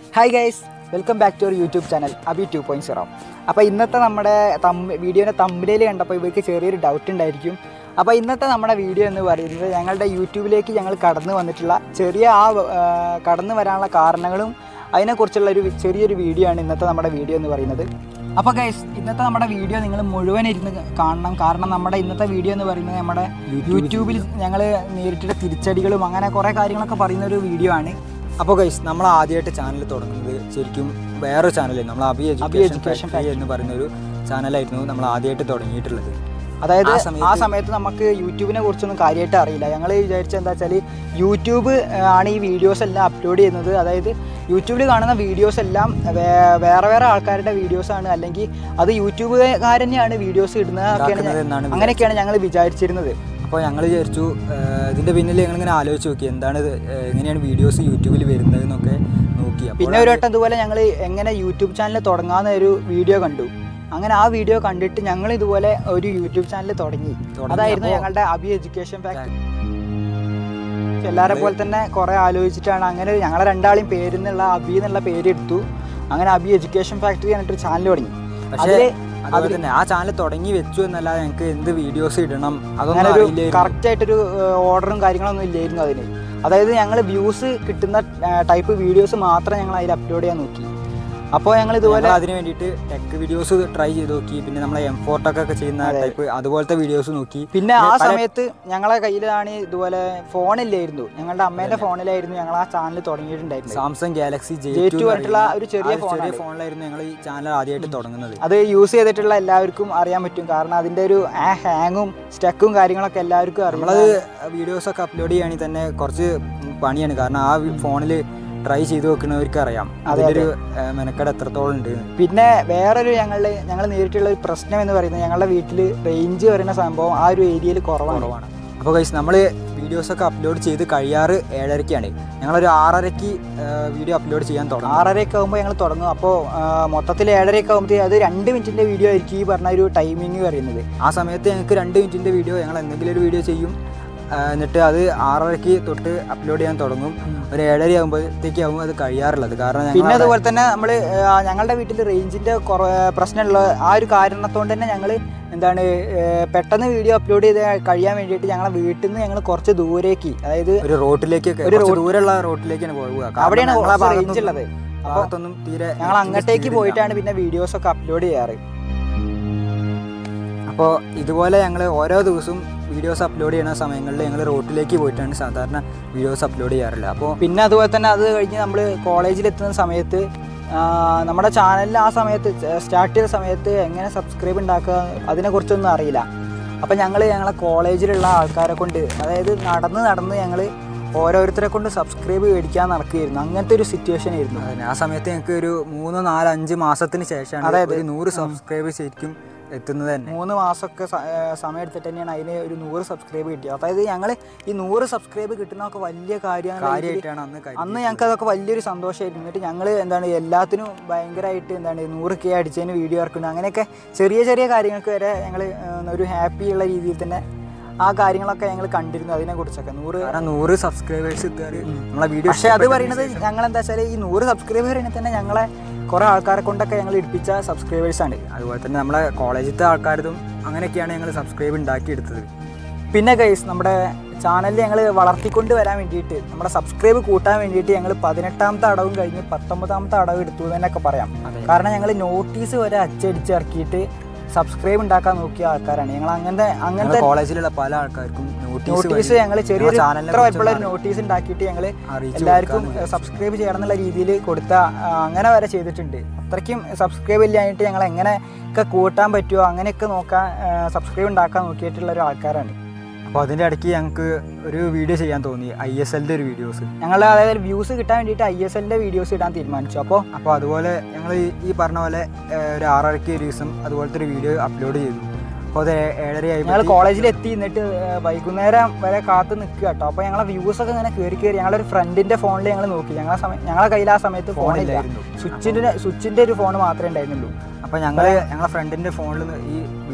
Hi guys welcome back to our YouTube channel Abi two point zero അപ്പോൾ ഇന്നത്തെ നമ്മുടെ തമ്മ് വീഡിയോയുടെ തമ്മിലേൽ കണ്ടപ്പോൾ ഇവർക്ക് ചെറിയൊരു ഡൗട്ട് ഉണ്ടായിരിക്കും അപ്പോൾ ഇന്നത്തെ നമ്മുടെ വീഡിയോ എന്ന് പറയുന്നത് ഞങ്ങളുടെ യൂട്യൂബിലേക്ക് ഞങ്ങൾ കടന്നു വന്നിട്ടുള്ള ചെറിയ ആ ആ, കടന്നു വരാനുള്ള കാരണങ്ങളും അതിനെക്കുറിച്ചുള്ള ഒരു വി- ചെറിയൊരു വീഡിയോ ആണ് ഇന്നത്തെ നമ്മുടെ വീഡിയോ എന്ന് പറയുന്നത് അപ്പോൾ ഗൈസ് ഇന്നത്തെ നമ്മുടെ വീഡിയോ നിങ്ങൾ മുഴുവൻ ഇരുന്ന് കാണണം കാരണം നമ്മുടെ ഇന്നത്തെ വീഡിയോ എന്ന് പറയുന്നത് നമ്മുടെ യൂട്യൂബിൽ ഞങ്ങൾ നേരിട്ടുള്ള തിരിച്ചടികളും അങ്ങനെ കുറേ കാര്യങ്ങളൊക്കെ പറയുന്ന ഒരു വീഡിയോ ആണ് അപ്പോൾ ഗൈസ് നമ്മൾ ആദ്യമായിട്ട് ചാനൽ തുടങ്ങുന്നത് ശരിക്കും വേറൊരു ചാനലായിരുന്നു നമ്മൾ അബി എഡ്യൂക്കേഷൻ Education ഫാക്ടറി എന്ന് പറയുന്ന ഒരു ചാനലായിരുന്നു നമ്മൾ ആദ്യമായിട്ട് തുടങ്ങിയിട്ടുള്ളത് അതായത് ആ ആ സമയത്ത് സമയത്ത് നമുക്ക് യൂട്യൂബിനെ കുറിച്ചൊന്നും കാര്യമായിട്ട് അറിയില്ല ഞങ്ങൾ വിചാരിച്ച എന്താ വെച്ചാൽ യൂട്യൂബ് ആ, ആണ് ഈ വീഡിയോസ് എല്ലാം അപ്ലോഡ് ചെയ്യുന്നത് അതായത് യൂട്യൂബിൽ കാണുന്ന വീഡിയോസ് എല്ലാം വേ- വേറെ വേറെ ആൾക്കാരുടെ വീഡിയോസ് ആണ് അല്ലെങ്കിൽ അത് യൂട്യൂബുകാർ തന്നെയാണ് വീഡിയോസ് ഇടുന്നത് ഒക്കെയാണ് ഉണ്ടാക്കുന്നത് ഞ- എന്നാണ് അങ്ങനെയൊക്കെയാണ് ഞങ്ങൾ വിചാരിച്ചിരുന്നത് അപ്പോൾ ഞങ്ങൾ വിചാരിച്ചു ഏഹ്, ഇതിന്റെ പിന്നിൽ ഞങ്ങളിങ്ങനെ ആലോചിച്ച് നോക്കി എന്താണ് ഇത്, ഏഹ്, എങ്ങനെയാണ് വീഡിയോസ് യൂട്യൂബിൽ വരുന്നത് എന്നൊക്കെ നോക്കി അപ്പോൾ പിന്നെ ഒരു വട്ടം ഇതുപോലെ ഞങ്ങൾ എങ്ങനെ യൂട്യൂബ് ചാനൽ തുടങ്ങാമെന്ന ഒരു വീഡിയോ കണ്ടു അങ്ങനെ ആ വീഡിയോ കണ്ടിട്ട് ഞങ്ങൾ ഇതുപോലെ ഒരു യൂട്യൂബ് ചാനൽ തുടങ്ങി തുടങ്ങി. അതായിരുന്നു അപ്പോൾ ഞങ്ങളുടെ അബി എഡ്യൂക്കേഷൻ ഫാക്ടറി എല്ലാരെ പോലെ തന്നെ കുറെ ആലോചിച്ചിട്ടാണ് അങ്ങനെ ഞങ്ങളെ രണ്ടാളെയും പേരിന്നുള്ള അബി എന്നുള്ള പേര് എടുത്തു അങ്ങനെ അബി എഡ്യൂക്കേഷൻ ഫാക്ടറി എന്നിട്ട് ചാനൽ തുടങ്ങി പക്ഷേ അതില് അതുപോലെ തന്നെ ആ ചാനൽ തുടങ്ങി വെച്ചു എന്നല്ലാതെ ഞങ്ങൾക്ക് എന്ത് വീഡിയോസ് ഇടണം അതൊന്നും അങ്ങനെ ഒരു അറിയില്ലായിരുന്നു. കറക്റ്റ് ആയിട്ടൊരു ഓർഡറും കാര്യങ്ങളൊന്നും ഇല്ലായിരുന്നു അതിന് അതായത് ഞങ്ങൾ വ്യൂസ് കിട്ടുന്ന ടൈപ്പ് വീഡിയോസ് മാത്രം ഞങ്ങൾ അതിൽ അപ്ലോഡ് ചെയ്യാൻ നോക്കി അപ്പോൾ ഞങ്ങൾ ഇതുപോലെ ഞങ്ങൾ അതിന് വേണ്ടിയിട്ട് ടെക് വീഡിയോസ് ട്രൈ ചെയ്ത് നോക്കി പിന്നെ നമ്മളെ എം ഫോർട്ടൊക്കെ ചെയ്യുന്ന അതെ. ടൈപ്പ് അതുപോലത്തെ വീഡിയോസ് നോക്കി പിന്നെ ആ പല- സമയത്ത് ഞങ്ങളെ കയ്യിലാണ് ഇതുപോലെ ഫോണില്ലായിരുന്നു ഞങ്ങളുടെ അമ്മേന്റെ ഫോണിലായിരുന്നു ഞങ്ങൾ ആ ചാനൽ തുടങ്ങിയിട്ടുണ്ടായിരുന്നത് സാംസങ് ഗാലക്സി J2 പറഞ്ഞിട്ടുള്ള ഒരു ചെറിയ ചെറിയ ഫോണാണ്. ഫോണിലായിരുന്നു ഞങ്ങൾ ഈ ചാനൽ ആദ്യമായിട്ട് തുടങ്ങുന്നത് അത് യൂസ് ചെയ്തിട്ടുള്ള എല്ലാവർക്കും അറിയാൻ പറ്റും കാരണം അതിന്റെ ഒരു ആ ഹാങ്ങും സ്റ്റക്കും കാര്യങ്ങളൊക്കെ എല്ലാവർക്കും നമ്മളത് അറിയാം വീഡിയോസ് ഒക്കെ അപ്ലോഡ് ചെയ്യുകയാണെങ്കിൽ തന്നെ കുറച്ച് പണിയാണ് കാരണം ആ ഫോണിൽ ട്രൈ ചെയ്ത് നോക്കുന്നവർക്ക് അറിയാം അതെ, അതിലൊരു മെനക്കെട് എത്രത്തോളം ഉണ്ട് എന്ന്. പിന്നെ വേറൊരു ഞങ്ങളുടെ ഞങ്ങൾ നേരിട്ടുള്ള ഒരു പ്രശ്നം എന്ന് പറയുന്നത് ഞങ്ങളുടെ വീട്ടിൽ റേഞ്ച് വരുന്ന സംഭവം ആ ഒരു ഏരിയയിൽ കുറവാണ് കുറവാണ് അപ്പോൾ കഴിച്ച് നമ്മൾ വീഡിയോസൊക്കെ അപ്ലോഡ് ചെയ്ത് കഴിയാറ് ഏഴരയ്ക്കാണ് ഞങ്ങളൊരു ആറരയ്ക്ക് വീഡിയോ അപ്ലോഡ് ചെയ്യാൻ തുടങ്ങും ആറരയൊക്കെ ആകുമ്പോൾ ഞങ്ങൾ തുടങ്ങും അപ്പോൾ മൊത്തത്തിൽ ഏഴരയൊക്കെ ആകുമ്പോഴത്തേക്ക് അത് രണ്ട് മിനിറ്റിന്റെ വീഡിയോ ആയിരിക്കും ഈ പറഞ്ഞ ഒരു ടൈമിങ് പറയുന്നത് ആ സമയത്ത് ഞങ്ങൾക്ക് രണ്ട് മിനിറ്റിൻ്റെ വീഡിയോ ഞങ്ങൾ എന്തെങ്കിലും ഒരു വീഡിയോ ചെയ്യും ആ, എന്നിട്ട് അത് ആറരയ്ക്ക് തൊട്ട് അപ്ലോഡ് ചെയ്യാൻ തുടങ്ങും ഒരു ഏഴര ആകുമ്പോഴത്തേക്ക് ആകുമ്പോൾ അത് കഴിയാറുള്ളത് കാരണം ഞങ്ങൾ പിന്നെ അവിടെ- അതുപോലെ തന്നെ നമ്മൾ ഞങ്ങളുടെ വീട്ടിൽ റേഞ്ചിന്റെ കുറ പ്രശ്നമുള്ള ആ ഒരു കാരണത്തോണ്ട് തന്നെ ഞങ്ങൾ എന്താണ് ഏ, പെട്ടെന്ന് വീഡിയോ അപ്ലോഡ് ചെയ്ത് കഴിയാൻ വേണ്ടിയിട്ട് ഞങ്ങളെ വീട്ടിൽ നിന്ന് ഞങ്ങൾ കുറച്ച് ദൂരേക്ക് അതായത് ഒരു റോട്ടിലേക്കൊക്കെ ഒരു കുറച്ച് റോഡ്- ദൂരെയുള്ള റോട്ടിലേക്കാണ് പോവുക കാരണം അവിടെയാണ് ഞങ്ങളെ കുറച്ച് ഭാഗത്തൊന്നും- റേഞ്ച് ഉള്ളത് അപ്പോൾ ഭാഗത്തൊന്നും തീരെ ഞങ്ങൾ അങ്ങോട്ടേക്ക് പോയിട്ടാണ് പിന്നെ വീഡിയോസ് ഒക്കെ അപ്ലോഡ് ചെയ്യാറ് അപ്പോൾ ഇതുപോലെ ഞങ്ങൾ ഓരോ ദിവസവും വീഡിയോസ് അപ്ലോഡ് ചെയ്യുന്ന സമയങ്ങളിൽ ഞങ്ങൾ റോട്ടിലേക്ക് പോയിട്ടാണ് സാധാരണ വീഡിയോസ് അപ്ലോഡ് ചെയ്യാറുള്ളത് അപ്പോൾ പിന്നെ അതുപോലെ തന്നെ അത് കഴിഞ്ഞ് നമ്മൾ കോളേജിൽ എത്തുന്ന സമയത്ത് ആ, നമ്മുടെ ചാനലിൽ ആ സമയത്ത് സ്റ്റാർട്ട് ചെയ്ത സമയത്ത് എങ്ങനെ സബ്സ്ക്രൈബ് ഉണ്ടാക്കുക അതിനെക്കുറിച്ചൊന്നും അറിയില്ല അപ്പം ഞങ്ങൾ ഞങ്ങളെ കോളേജിലുള്ള ആൾക്കാരെ കൊണ്ട് അതായത് നടന്ന് നടന്ന് ഞങ്ങൾ ഓരോരുത്തരെ കൊണ്ട് സബ്സ്ക്രൈബ് മേടിക്കാൻ നടക്കുകയായിരുന്നു അങ്ങനത്തെ ഒരു സിറ്റുവേഷൻ ആയിരുന്നു അതന്നെ, ആ സമയത്ത് ഞങ്ങൾക്ക് ഒരു മൂന്ന് നാല് അഞ്ച് മാസത്തിന് ശേഷമാണ് അതായത് ഒരു നൂറ് സബ്സ്ക്രൈബ് ശരിക്കും എത്തുന്നത് തന്നെ മൂന്ന് മാസമൊക്കെ സ- ഏ, സമയം എടുത്തിട്ട് തന്നെയാണ് അതിന് ഒരു നൂറ് സബ്സ്ക്രൈബ് കിട്ടിയത് അതായത് ഞങ്ങൾ ഈ നൂറ് സബ്സ്ക്രൈബ് കിട്ടുന്നതൊക്കെ വലിയ കാര്യമാണ് കാര്യമായിട്ടാണ് അന്ന് കരുതിയത്. അന്ന് ഞങ്ങൾക്ക് അതൊക്കെ വലിയൊരു സന്തോഷമായിരുന്നു എന്നിട്ട് ഞങ്ങൾ എന്താണ് എല്ലാത്തിനും ഭയങ്കരമായിട്ട് എന്താണ് നൂറ് കെ അടിച്ചതിന് വീഡിയോ ഇറക്കുന്നു അങ്ങനെയൊക്കെ ചെറിയ ചെറിയ കാര്യങ്ങൾക്ക് വരെ ഞങ്ങൾ ഒരു ഹാപ്പി ഉള്ള രീതിയിൽ തന്നെ ആ കാര്യങ്ങളൊക്കെ ഞങ്ങൾ കണ്ടിരുന്നു അതിനെക്കുറിച്ചൊക്കെ നൂറ് കാരണം നൂറ് സബ്സ്ക്രൈബേഴ്സ് എത്തുക നമ്മളെ വീഡിയോ പക്ഷേ അത് പറയുന്നത് ഞങ്ങൾ എന്താ വെച്ചാൽ ഈ നൂറ് സബ്സ്ക്രൈബർ പറയുന്നത് തന്നെ ഞങ്ങളെ കുറേ ആൾക്കാരെ കൊണ്ടൊക്കെ ഞങ്ങൾ ഇടിപ്പിച്ച സബ്സ്ക്രൈബേഴ്സാണ് അതുപോലെ തന്നെ നമ്മളെ കോളേജിലത്തെ ആൾക്കാരതും അങ്ങനെയൊക്കെയാണ് ഞങ്ങൾ സബ്സ്ക്രൈബ് ഉണ്ടാക്കിയെടുത്തത് പിന്നെ ഗൈസ് നമ്മുടെ ചാനലിൽ ഞങ്ങൾ വളർത്തിക്കൊണ്ട് വരാൻ വേണ്ടിയിട്ട് നമ്മുടെ സബ്സ്ക്രൈബ് കൂട്ടാൻ വേണ്ടിയിട്ട് ഞങ്ങൾ പതിനെട്ടാമത്തെ അടവും കഴിഞ്ഞ് പത്തൊമ്പതാമത്തെ അടവ് എടുത്തു എന്ന് തന്നെയൊക്കെ പറയാം അതെ. കാരണം ഞങ്ങൾ നോട്ടീസ് വരെ അച്ചടിച്ച് ഇറക്കിയിട്ട് സബ്സ്ക്രൈബ് ഉണ്ടാക്കാൻ നോക്കിയ ആൾക്കാരാണ് ഞങ്ങൾ അങ്ങനത്തെ ഞങ്ങളെ അങ്ങനത്തെ കോളേജിലുള്ള പല ആൾക്കാർക്കും നോട്ടീസ് നോട്ടീസ് ഞങ്ങൾ ചെറിയൊരു ചാനലിനെ ഇത്ര വയപ്പുള്ള ഒരു കുറിച്ചൊന്ന് നോട്ടീസ് ഉണ്ടാക്കിയിട്ട് ഞങ്ങൾ അറിയിച്ചു എല്ലാവർക്കും കൊടുക്കാന്ന് വിചാരിച്ചു. സബ്സ്ക്രൈബ് ചെയ്യണം എന്നുള്ള രീതിയിൽ കൊടുത്ത ആ, അങ്ങനെ വരെ ചെയ്തിട്ടുണ്ട് അത്രയ്ക്കും സബ്സ്ക്രൈബ് ഇല്ലായിട്ട് ഞങ്ങൾ എങ്ങനെയൊക്കെ കൂട്ടാൻ പറ്റുമോ അങ്ങനെയൊക്കെ നോക്കാൻ സബ്സ്ക്രൈബ് ഉണ്ടാക്കാൻ നോക്കിയിട്ടുള്ള ഒരു ആൾക്കാരാണ് അപ്പോൾ അതിൻ്റെ ഇടയ്ക്ക് ഞങ്ങൾക്ക് ഒരു വീഡിയോ ചെയ്യാൻ തോന്നി ഐ എസ് എല്ലിൻ്റെ ഒരു വീഡിയോസ് ഞങ്ങൾ അതായത് വ്യൂസ് കിട്ടാൻ വേണ്ടിയിട്ട് ഐ എസ് എല്ലിന്റെ വീഡിയോസ് ഇടാൻ തീരുമാനിച്ചു അപ്പോൾ അപ്പോൾ അതുപോലെ ഞങ്ങൾ ഈ പറഞ്ഞ പോലെ ഏഹ്, ഒരു ആറരയ്ക്ക് ഒരു ദിവസം അതുപോലത്തെ ഒരു വീഡിയോ അപ്ലോഡ് ചെയ്തു അപ്പോൾ അത് ഏ- ഏഴരയായി ഞങ്ങൾ കോളേജിൽ എത്തി എന്നിട്ട് ഏർ, വൈകുന്നേരം വരെ കാത്ത് നിൽക്കുക കേട്ടോ അപ്പോൾ ഞങ്ങളെ വ്യൂസ് ഒക്കെ ഇങ്ങനെ കയറി കയറി ഞങ്ങളൊരു ഫ്രണ്ടിന്റെ ഫോണിൽ ഞങ്ങൾ നോക്കി ഞങ്ങളെ സമയം ഞങ്ങളെ കയ്യിൽ ആ സമയത്ത് ഫോണില്ല ഫോണില്ലായിരുന്നു സ്വിച്ചിന്റെ സ്വിച്ചിന്റെ ഒരു ഫോൺ മാത്രമേ ഉണ്ടായിരുന്നുള്ളൂ അപ്പോൾ ഞങ്ങൾ ഞങ്ങളെ ഫ്രണ്ടിൻ്റെ ഫോണിൽ ഈ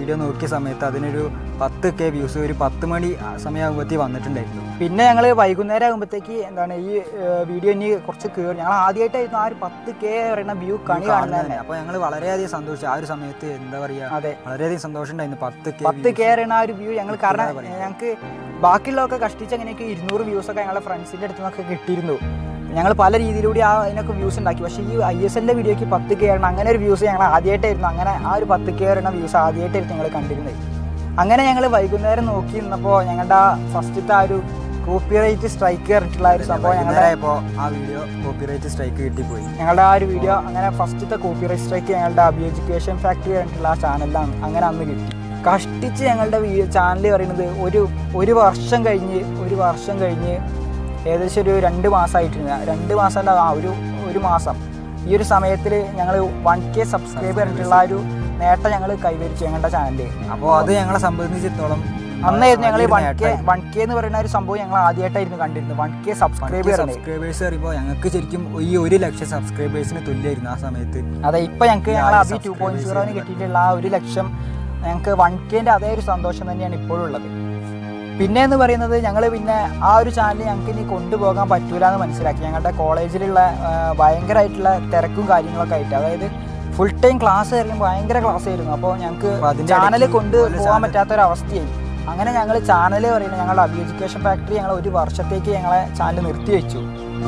വീഡിയോ നോക്കിയ സമയത്ത് അതിനൊരു പത്ത് കെ വ്യൂസ് ഒരു പത്ത് മണി സമയമാകുമ്പോഴത്തേക്ക് വന്നിട്ടുണ്ടായിരുന്നു പിന്നെ ഞങ്ങൾ വൈകുന്നേരം ആകുമ്പോഴത്തേക്ക് എന്താണ് ഈ ഏഹ്, വീഡിയോ ഇനി കുറച്ച് കയറി ഞങ്ങൾ ആദ്യമായിട്ടായിരുന്നു ആ ഒരു പത്ത് കെ പറയുന്ന വ്യൂ കണി കാണുന്നത് തന്നെ അപ്പോൾ ഞങ്ങൾ വളരെയധികം സന്തോഷിച്ചു ആ ഒരു സമയത്ത് എന്താ പറയുക അതെ വളരെയധികം സന്തോഷം ഉണ്ടായിരുന്നു പത്ത് കെ പത്ത് കെ പറയുന്ന ആ ഒരു വ്യൂ ഞങ്ങൾ കാരണം എന്താ പറയുക? ഞങ്ങൾക്ക് ബാക്കിയുള്ളതൊക്കെ കഷ്ടിച്ച് അങ്ങനെയൊക്കെ ഇരുന്നൂറ് വ്യൂസ് ഒക്കെ ഞങ്ങളുടെ ഫ്രണ്ട്സിൻ്റെ അടുത്ത് നിന്നൊക്കെ കിട്ടിയിരുന്നു ഞങ്ങൾ പല രീതിയിലൂടെ ആ അതിനൊക്കെ വ്യൂസ് ഉണ്ടാക്കി പക്ഷേ ഈ ഐ എസ് എല്ലിൻ്റെ വീഡിയോക്ക് പത്ത് കെ ആണ് അങ്ങനെ ഒരു വ്യൂസ് ഞങ്ങൾ ആദ്യമായിട്ടായിരുന്നു അങ്ങനെ ആ ഒരു പത്ത് കെ വരുന്ന വ്യൂസ് ആദ്യമായിട്ടായിരുന്നു ഞങ്ങൾ കണ്ടിരുന്നത് അങ്ങനെ ഞങ്ങൾ വൈകുന്നേരം നോക്കി നിന്നപ്പോൾ ഞങ്ങളുടെ ആ ഫസ്റ്റത്തെ ആ ഒരു കോപ്പിറൈറ്റ് സ്ട്രൈക്ക് പറഞ്ഞിട്ടുള്ള ആ ഒരു സംഭവം ഞങ്ങളുടെ വൈകുന്നേരമായപ്പോൾ ആ വീഡിയോ കോപ്പിറൈറ്റ് സ്ട്രൈക്ക് കിട്ടിപ്പോയി ഞങ്ങളുടെ ആ ഒരു വീഡിയോ അങ്ങനെ ഫസ്റ്റത്തെ കോപ്പിറൈറ്റ് സ്ട്രൈക്ക് ഞങ്ങളുടെ അബി എഡ്യൂക്കേഷൻ ഫാക്ടറി പറഞ്ഞിട്ടുള്ള ആ ചാനലിലാണ് അങ്ങനെ അന്ന് കിട്ടി കഷ്ടിച്ച് ഞങ്ങളുടെ ചാനൽ പറയുന്നത് ഒരു ഒരു വർഷം കഴിഞ്ഞ് ഒരു വർഷം കഴിഞ്ഞ് ഏകദേശം ഒരു രണ്ട് മാസമായിട്ടുണ്ട് രണ്ട് മാസമല്ല ആ ഒരു ഒരു മാസം ഈ ഒരു സമയത്തിൽ ഞങ്ങൾ വൺ കെ സബ്സ്ക്രൈബ് പറഞ്ഞിട്ടുള്ള ആ ഒരു നേട്ടം ഞങ്ങൾ കൈവരിച്ചു ഞങ്ങളുടെ ചാനലിൽ അപ്പോൾ അത് ഞങ്ങളെ സംബന്ധിച്ചിടത്തോളം അന്നായിരുന്നു ഞങ്ങൾ വൺ കെ നേട്ടമായിരുന്നു. വൺ കെ എന്ന് പറയുന്ന ഒരു സംഭവം ഞങ്ങൾ ആദ്യമായിട്ടായിരുന്നു കണ്ടിരുന്നത് വൺ കെ സബ്സ്ക്രൈബ് പറയുന്നത് സബ്സ്ക്രൈബേഴ്സ് പറയുമ്പോൾ ഞങ്ങൾക്ക് ശരിക്കും ഈ ഒരു ലക്ഷം സബ്സ്ക്രൈബേഴ്സിന് തുല്യമായിരുന്നു ആ സമയത്ത് അതെ ഇപ്പൊ ഞങ്ങൾക്ക് ഈ ഞങ്ങൾ ആയിരം അബി ടു പോയിന്റ് subscribers സീറോന് കിട്ടിയിട്ടുള്ള ആ ഒരു ലക്ഷം ഞങ്ങൾക്ക് വൺ കെന്റെ അതേ ഒരു സന്തോഷം തന്നെയാണ് ഇപ്പോഴും ഉള്ളത് പിന്നെ എന്ന് പറയുന്നത് ഞങ്ങൾ പിന്നെ ആ ഒരു ചാനൽ ഞങ്ങൾക്ക് ഇനി കൊണ്ടുപോകാൻ പറ്റൂല എന്ന് മനസ്സിലാക്കി ഞങ്ങളുടെ കോളേജിലുള്ള ആ, ഭയങ്കരമായിട്ടുള്ള തിരക്കും കാര്യങ്ങളൊക്കെ ആയിട്ട് അതായത് ഫുൾ ടൈം ക്ലാസ് ആയിരുന്നു ഭയങ്കര ക്ലാസ് ആയിരുന്നു അപ്പോൾ ഞങ്ങൾക്ക് അപ്പോൾ അതിൻ്റെ ചാനൽ ഇടയ്ക്ക് കൊണ്ടുപോകാൻ channel- പറ്റാത്ത ഒരു അവസ്ഥയായി അങ്ങനെ ഞങ്ങൾ ചാനൽ പറയുന്നത് ഞങ്ങളുടെ അബി എഡ്യൂക്കേഷൻ ഫാക്ടറി ഞങ്ങൾ ഒരു വർഷത്തേക്ക് ഞങ്ങളെ ചാനൽ നിർത്തി വെച്ചു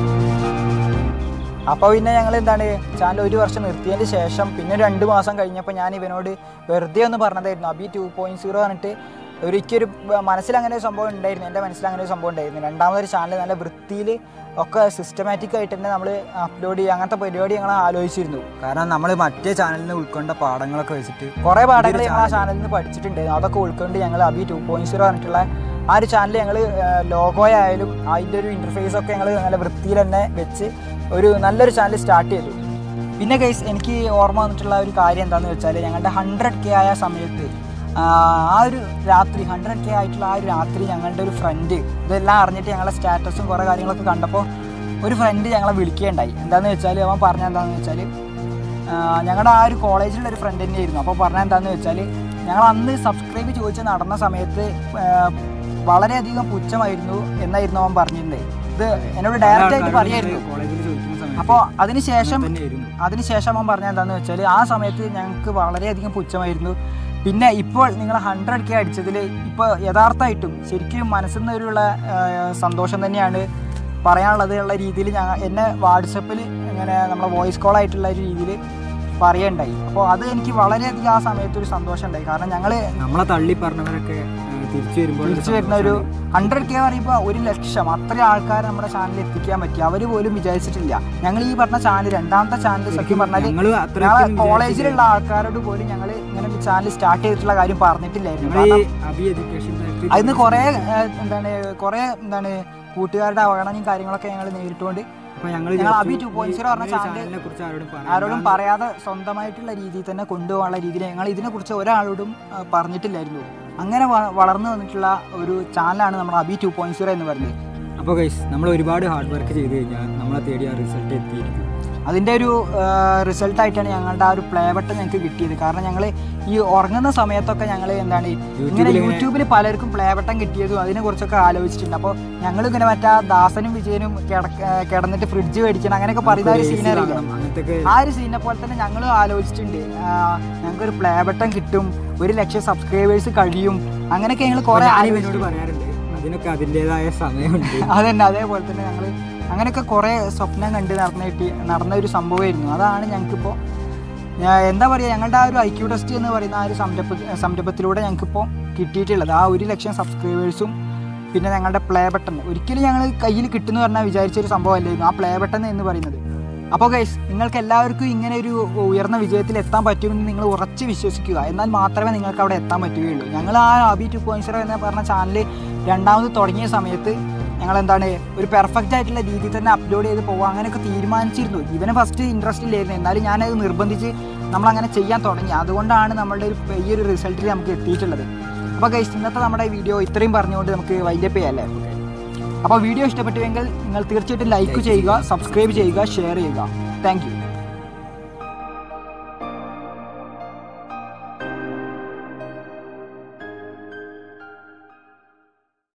അപ്പോൾ പിന്നെ ഞങ്ങൾ എന്താണ് ചാനൽ ഒരു വർഷം നിർത്തിയതിന് ശേഷം പിന്നെ ഒരു രണ്ട് മാസം കഴിഞ്ഞപ്പോൾ ഞാൻ ഇവനോട് വെറുതെ ഒന്ന് പറഞ്ഞതായിരുന്നു അബി ടു പോയിന്റ് സീറോ പറഞ്ഞിട്ട് ഒരിക്കലൊരു മനസ്സിൽ അങ്ങനെ ഒരു സംഭവം ഉണ്ടായിരുന്നു എൻ്റെ മനസ്സിൽ അങ്ങനെ ഒരു സംഭവം ഉണ്ടായിരുന്നു രണ്ടാമതൊരു ചാനൽ നല്ല വൃത്തിയിൽ ഒക്കെ സിസ്റ്റമാറ്റിക് ആയിട്ട് തന്നെ നമ്മൾ അപ്ലോഡ് ചെയ്യുക അങ്ങനത്തെ പരിപാടി ഞങ്ങൾ ആലോചിച്ചിരുന്നു കാരണം നമ്മൾ മറ്റേ ചാനലിൽ നിന്ന് ഉൾക്കൊണ്ട പാഠങ്ങളൊക്കെ വെച്ചിട്ട് കുറേ പാഠങ്ങൾ ഇതൊരു ഞങ്ങൾ ആ channel. ചാനലിൽ നിന്ന് പഠിച്ചിട്ടുണ്ട് അതൊക്കെ ഉൾക്കൊണ്ട് ഞങ്ങൾ അബി ടു പോയിന്റ് സീറോ പറഞ്ഞിട്ടുള്ള ആ ഒരു ചാനൽ ഞങ്ങൾ ലോഗോ ആയാലും അതിൻ്റെ ഒരു ഇൻ്റർഫേസ് ഒക്കെ ഞങ്ങൾ നല്ല വൃത്തിയിൽ തന്നെ വെച്ച് ഒരു നല്ലൊരു ചാനൽ സ്റ്റാർട്ട് ചെയ്തു പിന്നെ ഗൈസ് എനിക്ക് ഓർമ്മ വന്നിട്ടുള്ള ഒരു കാര്യം എന്താണെന്ന് വെച്ചാൽ ഞങ്ങളുടെ ഹൺഡ്രഡ് കെ ആയ സമയത്ത് ആ ആ ഒരു രാത്രി ഹൺഡ്രഡ് കെ ആയിട്ടുള്ള ആ ഒരു രാത്രി ഞങ്ങളുടെ ഒരു ഫ്രണ്ട് ഇതെല്ലാം അറിഞ്ഞിട്ട് ഞങ്ങളുടെ സ്റ്റാറ്റസും കുറേ കാര്യങ്ങളൊക്കെ കണ്ടപ്പോൾ ഒരു ഫ്രണ്ട് ഞങ്ങളെ വിളിക്കുകയുണ്ടായി എന്താണെന്ന് വെച്ചാൽ അവൻ പറഞ്ഞ എന്താണെന്ന് വെച്ചാൽ ഞങ്ങളുടെ ആ ഒരു കോളേജിലുള്ള ഒരു ഫ്രണ്ട് തന്നെയായിരുന്നു അപ്പോൾ പറഞ്ഞ എന്താണെന്ന് വെച്ചാൽ ഞങ്ങൾ അന്ന് സബ്സ്ക്രൈബ് ചോദിച്ച് നടന്ന സമയത്ത് ആ, വളരെയധികം പുച്ഛമായിരുന്നു എന്നായിരുന്നു അവൻ പറഞ്ഞിരുന്നത് ഇത് എന്നോട് ഡയറക്റ്റ് ആയിട്ട് പറയായിരുന്നു കോളേജിൽ ചോദിക്കുന്ന സമയത്ത് അപ്പോൾ അതിനുശേഷം തന്നെയായിരുന്നു അതിനുശേഷം അവൻ പറഞ്ഞ എന്താണെന്ന് വെച്ചാൽ ആ സമയത്ത് ഞങ്ങൾക്ക് വളരെയധികം പുച്ഛമായിരുന്നു പിന്നെ ഇപ്പോൾ നിങ്ങൾ ഹൺഡ്രഡ് കെ അടിച്ചതിൽ ഇപ്പോൾ യഥാർത്ഥമായിട്ടും ശരിക്കും മനസ്സിൽ നിന്നൊരുള്ള സന്തോഷം തന്നെയാണ് പറയാനുള്ളത് ഉള്ള രീതിയിൽ ഞങ്ങൾ എന്നെ വാട്സപ്പിൽ ഇങ്ങനെ നമ്മളെ വോയിസ് കോൾ ആയിട്ടുള്ള ഒരു രീതിയിൽ പറയുണ്ടായി അപ്പോൾ അത് എനിക്ക് വളരെയധികം ആ സമയത്ത് ഒരു സന്തോഷം ഉണ്ടായി കാരണം ഞങ്ങൾ നമ്മളെ തള്ളി പറഞ്ഞവരൊക്കെ ഏഹ്, തിരിച്ചു വരുമ്പോൾ തിരിച്ചു വരുന്ന ഒരു ഹൺഡ്രഡ് കെ പറയുമ്പോൾ ഒരു ലക്ഷം അത്രയും ആൾക്കാർ നമ്മുടെ ചാനലിൽ എത്തിക്കാൻ പറ്റി അവർ പോലും വിചാരിച്ചിട്ടില്ല ഞങ്ങൾ ഈ പറഞ്ഞ ചാനൽ രണ്ടാമത്തെ ചാനൽ സത്യം പറഞ്ഞാൽ ഞങ്ങൾ ഞങ്ങളെ കോളേജിലുള്ള ആൾക്കാരോട് പോലും ഞങ്ങൾ ഇങ്ങനെ ഒരു ചാനൽ സ്റ്റാർട്ട് ചെയ്തിട്ടുള്ള കാര്യം പറഞ്ഞിട്ടില്ലായിരുന്നു ഞങ്ങൾ കാരണം ഈ അബി എഡ്യൂക്കേഷൻ ഫാക്ടറി അതിന് കുറേ ഏഹ്, എന്താണ് കുറേ എന്താണ് കൂട്ടുകാരുടെ അവഗണനയും കാര്യങ്ങളൊക്കെ ഞങ്ങൾ നേരിട്ടുകൊണ്ട് അപ്പോൾ ഞങ്ങൾ ഞങ്ങൾ അബി 2.0 പറഞ്ഞ ചാനൽ ചാനലിനെ കുറിച്ച് ആരോടും പറയാൻ ആരോടും പറയാതെ സ്വന്തമായിട്ടുള്ള രീതിയിൽ തന്നെ കൊണ്ടുപോകാനുള്ള രീതിയിൽ ഞങ്ങൾ ഇതിനെക്കുറിച്ച് ഒരാളോടും ആ, പറഞ്ഞിട്ടില്ലായിരുന്നു അങ്ങനെ വ- വളർന്നു വന്നിട്ടുള്ള ഒരു ചാനലാണ് നമ്മുടെ അബി ടു പോയിന്റ് സീറോ എന്ന് പറയുന്നത് അപ്പോൾ ഗൈസ് നമ്മൾ ഒരുപാട് ഹാർഡ് വർക്ക് ചെയ്ത് കഴിഞ്ഞാൽ നമ്മളെ തേടി ആ റിസൾട്ട് എത്തിയിരിക്കും അതിൻ്റെ ഒരു റിസൾട്ടായിട്ടാണ് ഞങ്ങളുടെ ആ ഒരു പ്ലേ ബട്ടൺ ഞങ്ങൾക്ക് കിട്ടിയത് കാരണം ഞങ്ങൾ ഈ ഉറങ്ങുന്ന സമയത്തൊക്കെ ഞങ്ങൾ എന്താണ് ഇങ്ങനെ യൂട്യൂബിൽ ഇങ്ങനെ- യൂട്യൂബിൽ പലർക്കും പ്ലേ ബട്ടൺ കിട്ടിയതും അതിനെ കുറിച്ചൊക്കെ ആലോചിച്ചിട്ടുണ്ട് അപ്പോൾ ഞങ്ങൾ ഇങ്ങനെ മറ്റേ ആ ദാസനും വിജയനും കിടക്ക കിടന്നിട്ട് ഫ്രിഡ്ജ് മേടിക്കണം അങ്ങനെയൊക്കെ പറയുന്ന ഒരു സീൻ അറിയില്ല അങ്ങനത്തെ ആ ഒരു സീനെ പോലെ തന്നെ ഞങ്ങളും ആലോചിച്ചിട്ടുണ്ട് ആ, ഞങ്ങൾക്കൊരു പ്ലേ ബട്ടൺ കിട്ടും ഒരു ലക്ഷം സബ്സ്ക്രൈബേഴ്സ് കഴിയും അങ്ങനെയൊക്കെ ഞങ്ങൾ കുറേ ഇവനോട് ആലോചിച്ചു പറയാറുണ്ട് അതിനൊക്കെ അതിൻ്റെതായ സമയമുണ്ട് അതന്നെ അതേപോലെ തന്നെ ഞങ്ങൾ അങ്ങനെയൊക്കെ കുറേ സ്വപ്നം കണ്ട് നടന്ന കിട്ടി നടന്ന ഒരു സംഭവമായിരുന്നു അതാണ് ഞങ്ങൾക്കിപ്പോൾ ഞാ- എന്താ പറയുക ഞങ്ങളുടെ ആ ഒരു ഐക്യു ടെസ്റ്റ് എന്ന് പറയുന്ന ആ ഒരു സംരംഭ സംരംഭത്തിലൂടെ ഞങ്ങൾക്കിപ്പോൾ കിട്ടിയിട്ടുള്ളത് ആ ഒരു ലക്ഷം സബ്സ്ക്രൈബേഴ്സും പിന്നെ ഞങ്ങളുടെ പ്ലേ ബട്ടൺ ഒരിക്കലും ഞങ്ങൾ കയ്യിൽ കിട്ടുമെന്ന് പറഞ്ഞാൽ വിചാരിച്ചൊരു സംഭവമല്ലായിരുന്നു ആ പ്ലേ ബട്ടൺ എന്ന് പറയുന്നത് അപ്പോൾ ഗൈസ് നിങ്ങൾക്ക് എല്ലാവർക്കും ഇങ്ങനെ ഒരു ഉയർന്ന വിജയത്തിൽ എത്താൻ പറ്റുമെന്ന് നിങ്ങൾ ഉറച്ച് വിശ്വസിക്കുക എന്നാൽ മാത്രമേ നിങ്ങൾക്ക് അവിടെ എത്താൻ പറ്റുകയുള്ളൂ ഞങ്ങൾ ആ അബി ടു പോയിന്റ് സീറോ എന്ന് പറഞ്ഞ ചാനൽ രണ്ടാമത് തുടങ്ങിയ സമയത്ത് ഞങ്ങൾ എന്താണ് ഒരു പെർഫെക്റ്റ് ആയിട്ടുള്ള രീതിയിൽ തന്നെ അപ്ലോഡ് ചെയ്ത് പോകുക അങ്ങനെയൊക്കെ തീരുമാനിച്ചിരുന്നു ഇവന് ഫസ്റ്റ് ഇൻട്രസ്റ്റ് ഇല്ലായിരുന്നു എന്നാലും ഞാനത് നിർബന്ധിച്ച് നമ്മളങ്ങനെ ചെയ്യാൻ തുടങ്ങി അതുകൊണ്ടാണ് നമ്മളുടെ ഒരു ഈ ഒരു റിസൾട്ടിൽ നമുക്ക് എത്തിയിട്ടുള്ളത് അപ്പോൾ ഗൈസ് ഇന്നത്തെ നമ്മുടെ വീഡിയോ ഇത്രയും പറഞ്ഞുകൊണ്ട് നമുക്ക് വൈൻഡപ്പ് ചെയ്യാം അല്ലേ അപ്പോൾ വീഡിയോ ഇഷ്ടപ്പെട്ടുവെങ്കിൽ നിങ്ങൾ തീർച്ചയായിട്ടും ലൈക്ക് ചെയ്യുക സബ്സ്ക്രൈബ് ചെയ്യുക ഷെയർ ചെയ്യുക താങ്ക് യു